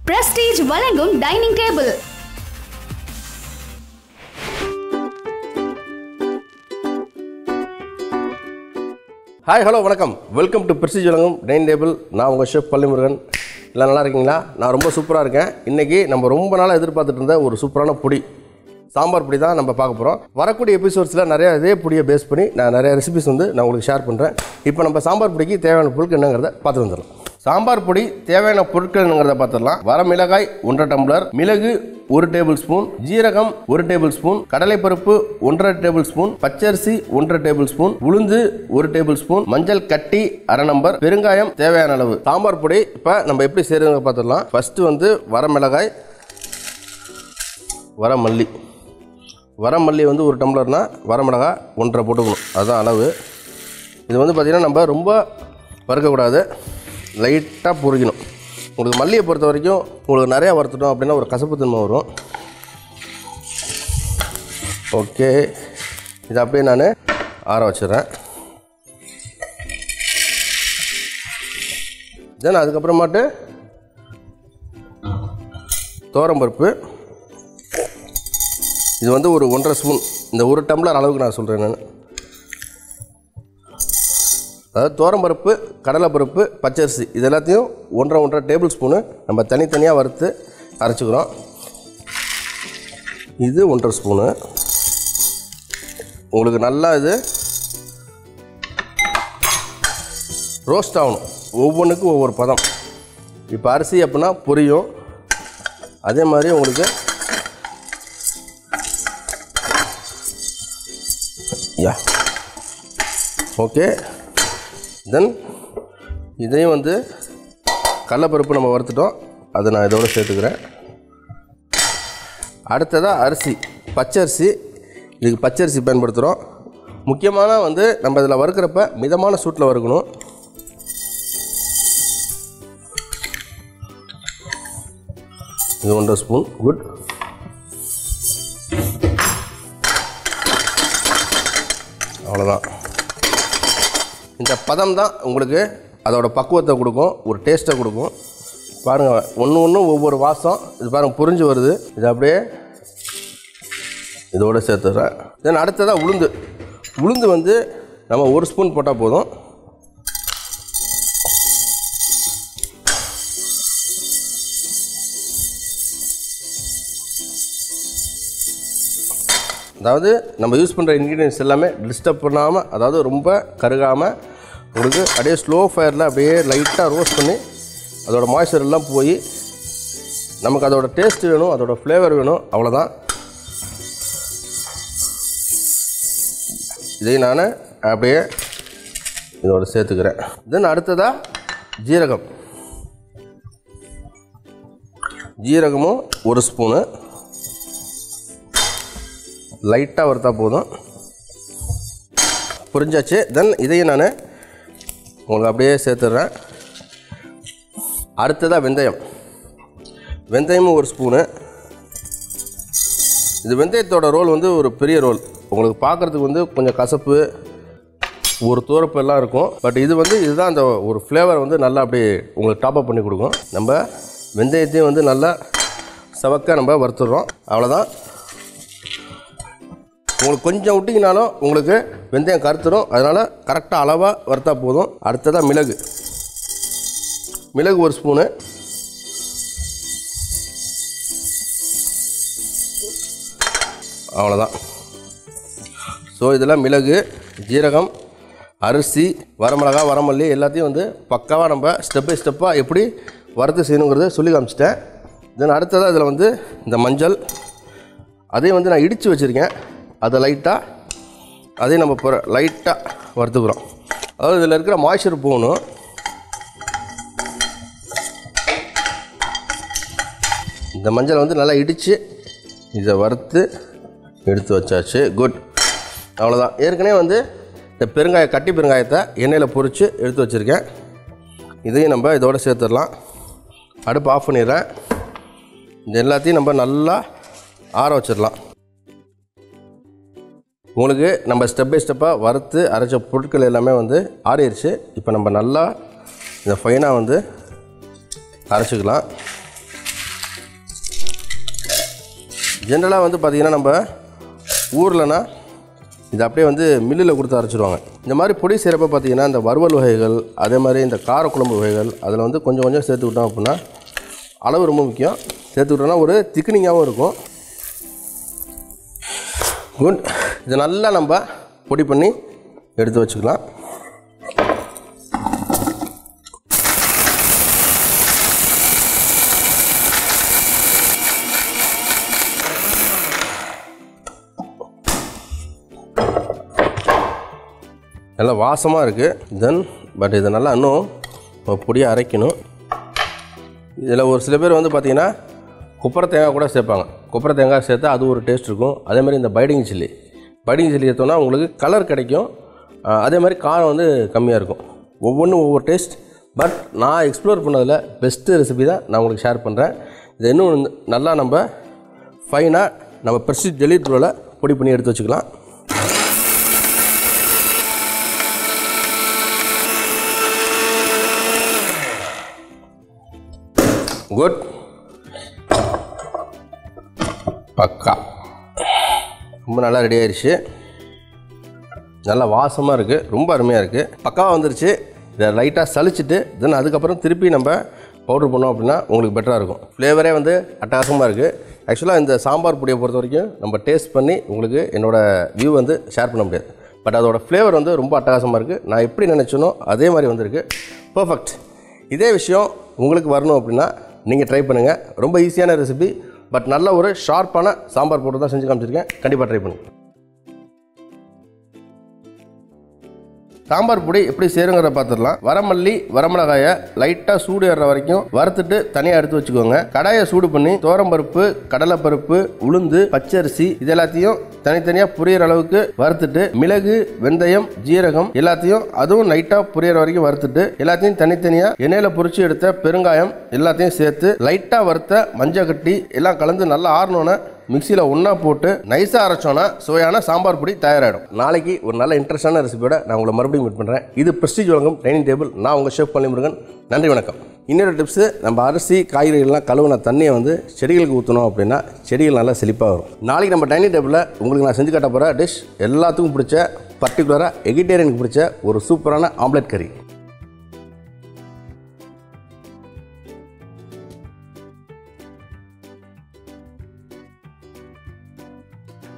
prestige வழங்கும் dining table hi hello வணக்கம் welcome to Prestige வழங்கும் டைனிங் டேபிள் நான் உங்கள் ஷெஃப் பள்ளிமுருகன் எல்லாம் நல்லா இருக்கீங்களா நான் ரொம்ப சூப்பராக இருக்கேன் இன்றைக்கி நம்ம ரொம்ப நாளாக எதிர்பார்த்துட்டு இருந்த ஒரு சூப்பரான பொடி சாம்பார் பொடி தான் நம்ம பார்க்க போகிறோம் வரக்கூடிய எபிசோட்ஸில் நிறைய இதே பொடியை பேஸ் பண்ணி நான் நிறைய ரெசிபிஸ் வந்து நான் உங்களுக்கு ஷேர் பண்ணுறேன் இப்போ நம்ம சாம்பார் பொடிக்கு தேவையான பொருட்கள் என்னங்கிறத பார்த்து வந்துடலாம் சாம்பார் பொடி தேவையான பொருட்கள் என்னங்கிறத பார்த்துடலாம் வரமிளகாய் ஒன்றரை டம்ளர் மிளகு ஒரு டேபிள் ஸ்பூன் ஜீரகம் ஒரு டேபிள் ஸ்பூன் கடலைப்பருப்பு ஒன்றரை டேபிள் ஸ்பூன் பச்சரிசி ஒன்றரை டேபிள் ஸ்பூன் உளுந்து ஒரு டேபிள் ஸ்பூன் மஞ்சள் கட்டி அரை நம்பர் பெருங்காயம் தேவையான அளவு சாம்பார் பொடி இப்போ நம்ம எப்படி செய்யறதுங்க பார்த்துடலாம் ஃபர்ஸ்ட் வந்து வரமிளகாய் வரமல்லி வரமல்லி வந்து ஒரு டம்ளர்னா வரமிளகாய் ஒன்றரை போட்டுக்கணும் அதுதான் அளவு இது வந்து பார்த்திங்கன்னா நம்ம ரொம்ப வறுக்கக்கூடாது லைட்டாக பொரிக்கணும் உங்களுக்கு மல்லியை பொறுத்த வரைக்கும் உங்களுக்கு நிறையா வறுத்துட்டோம் அப்படின்னா ஒரு கசப்புத்தன்மை வரும் ஓகே இதை அப்படியே நான் ஆற வச்சிடுறேன் தென் அதுக்கப்புறமாட்டு பருப்பு இது வந்து ஒரு ஒன்றரை ஸ்பூன் இந்த ஒரு டம்ளர் அளவுக்கு நான் சொல்கிறேன் நான் அதாவது தோரம்பருப்பு கடலைப்பருப்பு பச்சரிசி இது எல்லாத்தையும் ஒன்றரை ஒன்றரை டேபிள் ஸ்பூனு நம்ம தனித்தனியாக வறுத்து அரைச்சிக்கிறோம் இது ஒன்றரை ஸ்பூனு உங்களுக்கு நல்லா இது ரோஸ்ட் ஆகணும் ஒவ்வொன்றுக்கும் ஒவ்வொரு பதம் இப்போ அரிசி அப்படின்னா பொரியும் அதே மாதிரி உங்களுக்கு யா ஓகே தென் இதையும் வந்து கடலப்பருப்பு நம்ம வறுத்துட்டோம் அதை நான் இதோட சேர்த்துக்கிறேன் அடுத்ததாக அரிசி பச்சரிசி இதுக்கு பச்சரிசி பயன்படுத்துகிறோம் முக்கியமான வந்து நம்ம இதில் வறுக்கிறப்ப மிதமான சூட்டில் வறுக்கணும் இது ஒன்றரை ஸ்பூன் குட் அவ்வளோதான் இந்த பதம் தான் உங்களுக்கு அதோட பக்குவத்தை கொடுக்கும் ஒரு டேஸ்ட்டை கொடுக்கும் பாருங்கள் ஒன்று ஒன்றும் ஒவ்வொரு வாசம் இது பாருங்கள் புரிஞ்சு வருது இது அப்படியே இதோட சேர்த்துடுறேன் தென் அடுத்ததாக உளுந்து உளுந்து வந்து நம்ம ஒரு ஸ்பூன் போட்டால் போதும் அதாவது நம்ம யூஸ் பண்ணுற இன்க்ரீடியன்ஸ் எல்லாமே டிஸ்டர்ப் பண்ணாமல் அதாவது ரொம்ப கருகாமல் உங்களுக்கு அப்படியே ஸ்லோ ஃபயரில் அப்படியே லைட்டாக ரோஸ்ட் பண்ணி அதோட மாய்ஸ்சர் எல்லாம் போய் நமக்கு அதோட டேஸ்ட் வேணும் அதோட ஃப்ளேவர் வேணும் அவ்வளோதான் இதை நான் அப்படியே இதோட சேர்த்துக்கிறேன் தென் அடுத்ததாக ஜீரகம் ஜீரகமும் ஒரு ஸ்பூனு லைட்டாக வறுத்தா போதும் புரிஞ்சாச்சு தென் இதையும் நான் உங்களுக்கு அப்படியே சேர்த்துட்றேன் அடுத்ததாக வெந்தயம் வெந்தயமும் ஒரு ஸ்பூனு இது வெந்தயத்தோட ரோல் வந்து ஒரு பெரிய ரோல் உங்களுக்கு பார்க்குறதுக்கு வந்து கொஞ்சம் கசப்பு ஒரு தூரப்பு எல்லாம் இருக்கும் பட் இது வந்து இதுதான் அந்த ஒரு ஃப்ளேவர் வந்து நல்லா அப்படியே உங்களுக்கு டாப்அப் பண்ணி கொடுக்கும் நம்ம வெந்தயத்தையும் வந்து நல்லா சவக்க நம்ம வறுத்துடுறோம் அவ்வளோதான் உங்களுக்கு கொஞ்சம் விட்டிங்கனாலும் உங்களுக்கு வெந்தயம் கருத்துரும் அதனால் கரெக்டாக அளவாக வறுத்தா போதும் அடுத்ததாக மிளகு மிளகு ஒரு ஸ்பூனு அவ்வளோதான் ஸோ இதில் மிளகு ஜீரகம் அரிசி வரமிளகா வரமல்லி எல்லாத்தையும் வந்து பக்காவாக நம்ம ஸ்டெப் பை ஸ்டெப்பாக எப்படி வறுத்து செய்யணுங்கிறத சொல்லி காமிச்சிட்டேன் தென் அடுத்ததாக இதில் வந்து இந்த மஞ்சள் அதையும் வந்து நான் இடித்து வச்சுருக்கேன் அதை லைட்டாக அதையும் நம்ம இப்போ லைட்டாக வறுத்துக்கிறோம் அதாவது இதில் இருக்கிற மாய்ச்சர் போகணும் இந்த மஞ்சள் வந்து நல்லா இடித்து இதை வறுத்து எடுத்து வச்சாச்சு குட் அவ்வளோதான் ஏற்கனவே வந்து இந்த பெருங்காய கட்டி பெருங்காயத்தை எண்ணெயில் பொரித்து எடுத்து வச்சுருக்கேன் இதையும் நம்ம இதோட சேர்த்துடலாம் அடுப்பு ஆஃப் பண்ணிடுறேன் இது எல்லாத்தையும் நம்ம நல்லா ஆற வச்சிடலாம் உங்களுக்கு நம்ம ஸ்டெப் பை ஸ்டெப்பாக வறுத்து அரைச்ச பொருட்கள் எல்லாமே வந்து ஆறிடுச்சு இப்போ நம்ம நல்லா இதை ஃபைனாக வந்து அரைச்சிக்கலாம் ஜென்ரலாக வந்து பார்த்திங்கன்னா நம்ம ஊர்லனா இது அப்படியே வந்து மில்லில் கொடுத்து அரைச்சிடுவாங்க இந்த மாதிரி பொடி செய்கிறப்ப பார்த்தீங்கன்னா இந்த வறுவல் வகைகள் அதே மாதிரி இந்த காரக்குழம்பு வகைகள் அதில் வந்து கொஞ்சம் கொஞ்சம் சேர்த்துக்கிட்டோம் அப்படின்னா அளவு ரொம்ப முக்கியம் சேர்த்துக்கிட்டோம்னா ஒரு திக்னிங்காகவும் இருக்கும் குட் இதை நல்லா நம்ம பொடி பண்ணி எடுத்து வச்சுக்கலாம் நல்லா வாசமாக இருக்குது தென் பட் இதை நல்லா இன்னும் பொடியாக அரைக்கணும் இதில் ஒரு சில பேர் வந்து பார்த்திங்கன்னா குப்பரை தேங்காய் கூட சேர்ப்பாங்க குப்பரை தேங்காய் சேர்த்தா அது ஒரு டேஸ்ட் இருக்கும் அதே மாதிரி இந்த பைடிங் சில்லி பைடிங் சில்லி எடுத்தோம்னா உங்களுக்கு கலர் கிடைக்கும் அஹ் அதே மாதிரி காரம் வந்து கம்மியாக இருக்கும் ஒவ்வொன்றும் ஒவ்வொரு டேஸ்ட் பட் நான் எக்ஸ்ப்ளோர் பண்ணதில் பெஸ்ட்டு ரெசிபி தான் நான் உங்களுக்கு ஷேர் பண்ணுறேன் இது இன்னும் நல்லா நம்ம ஃபைனாக நம்ம பெர்சி ஜெலி தூளை பொடி பண்ணி எடுத்து வச்சுக்கலாம் குட் பக்கா ரொம்ப நல்லா ரெடி ஆயிடுச்சு நல்லா வாசமாக இருக்குது ரொம்ப அருமையாக இருக்குது பக்காவாக வந்துருச்சு இதை லைட்டாக சலிச்சிட்டு தென் அதுக்கப்புறம் திருப்பி நம்ம பவுடர் பண்ணோம் அப்படின்னா உங்களுக்கு பெட்டராக இருக்கும் ஃப்ளேவரே வந்து அட்டகாசமாக இருக்குது ஆக்சுவலாக இந்த சாம்பார் பொடியை பொறுத்த வரைக்கும் நம்ம டேஸ்ட் பண்ணி உங்களுக்கு என்னோடய வியூ வந்து ஷேர் பண்ண முடியாது பட் அதோட ஃப்ளேவர் வந்து ரொம்ப அட்டகாசமாக இருக்குது நான் எப்படி நினச்சனோ அதே மாதிரி வந்திருக்கு பர்ஃபெக்ட் இதே விஷயம் உங்களுக்கு வரணும் அப்படின்னா நீங்கள் ட்ரை பண்ணுங்கள் ரொம்ப ஈஸியான ரெசிபி பட் நல்ல ஒரு ஷார்ப்பான சாம்பார் போட்டு தான் செஞ்சு காமிச்சிருக்கேன் கண்டிப்பாக ட்ரை பண்ணுங்கள் சாம்பார் பொடி எப்படி சேருங்கிறத பார்த்துடலாம் வரமல்லி வரமிளகாயை லைட்டாக சூடு ஏறுற வரைக்கும் வறுத்துட்டு தனியாக எடுத்து வச்சுக்கோங்க கடாயை சூடு பண்ணி தோரம்பருப்பு கடலைப்பருப்பு உளுந்து பச்சரிசி இது எல்லாத்தையும் தனித்தனியாக புரியிற அளவுக்கு வறுத்துட்டு மிளகு வெந்தயம் ஜீரகம் எல்லாத்தையும் அதுவும் லைட்டாக புரியிற வரைக்கும் வறுத்துட்டு எல்லாத்தையும் தனித்தனியாக எண்ணெயில் பொரிச்சு எடுத்த பெருங்காயம் எல்லாத்தையும் சேர்த்து லைட்டாக வறுத்த மஞ்சள் கட்டி எல்லாம் கலந்து நல்லா ஆறணுன்னு மிக்சியில் ஒன்றா போட்டு நைஸாக அரைச்சோன்னா சுவையான சாம்பார் பொடி தயாராகிடும் நாளைக்கு ஒரு நல்ல இன்ட்ரெஸ்டான ரெசிபியோட நான் உங்களை மறுபடியும் மீட் பண்ணுறேன் இது பிரஸ்டீஜ் வழங்கும் டைனிங் டேபிள் நான் உங்கள் ஷெஃப் பள்ளிமுருகன் நன்றி வணக்கம் இன்னொரு டிப்ஸு நம்ம அரிசி காய்கறிகள்லாம் கழுவுன தண்ணியை வந்து செடிகளுக்கு ஊற்றணும் அப்படின்னா செடிகள் நல்லா செழிப்பாக வரும் நாளைக்கு நம்ம டைனிங் டேபிளில் உங்களுக்கு நான் செஞ்சு காட்ட போகிற டிஷ் எல்லாத்துக்கும் பிடிச்ச பர்டிகுலராக எகிட்டேரியனுக்கு பிடிச்ச ஒரு சூப்பரான ஆம்லெட் கறி